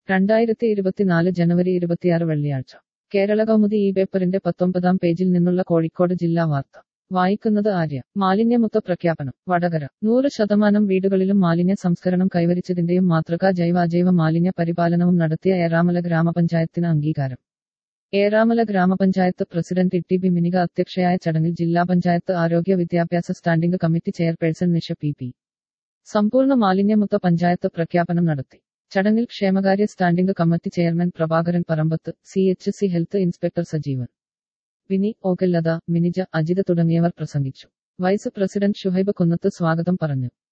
രണ്ടായിരത്തി ഇരുപത്തിനാല് ജനുവരി ഇരുപത്തിയാറ് വെള്ളിയാഴ്ച കേരള കൗമുദി ഈ പേപ്പറിന്റെ പത്തൊമ്പതാം പേജിൽ നിന്നുള്ള കോഴിക്കോട് ജില്ലാ വാർത്ത വായിക്കുന്നത് ആര്യ മാലിന്യമുക്ത പ്രഖ്യാപനം വടകര നൂറ് ശതമാനം വീടുകളിലും മാലിന്യ സംസ്കരണം കൈവരിച്ചതിന്റെയും മാതൃകാ ജൈവാജൈവ മാലിന്യ പരിപാലനവും നടത്തിയ ഏറാമല ഗ്രാമപഞ്ചായത്തിന് അംഗീകാരം ഏറാമല ഗ്രാമപഞ്ചായത്ത് പ്രസിഡന്റ് ഇ ബി മിനിക അധ്യക്ഷയായ ചടങ്ങിൽ ജില്ലാ പഞ്ചായത്ത് ആരോഗ്യ വിദ്യാഭ്യാസ standing committee chairperson Nisha P P സമ്പൂർണ്ണ മാലിന്യമുക്ത പഞ്ചായത്ത് പ്രഖ്യാപനം നടത്തി ചടങ്ങിൽ ക്ഷേമകാര്യ standing committee chairman Prabhakaran Parambath C H C health inspector Sajeevan Vini ഓകല്ലത മിനിജ അജിത തുടങ്ങിയവർ പ്രസംഗിച്ചു വൈസ് പ്രസിഡന്റ് ഷുഹൈബ് കുന്നത്ത് സ്വാഗതം പറഞ്ഞു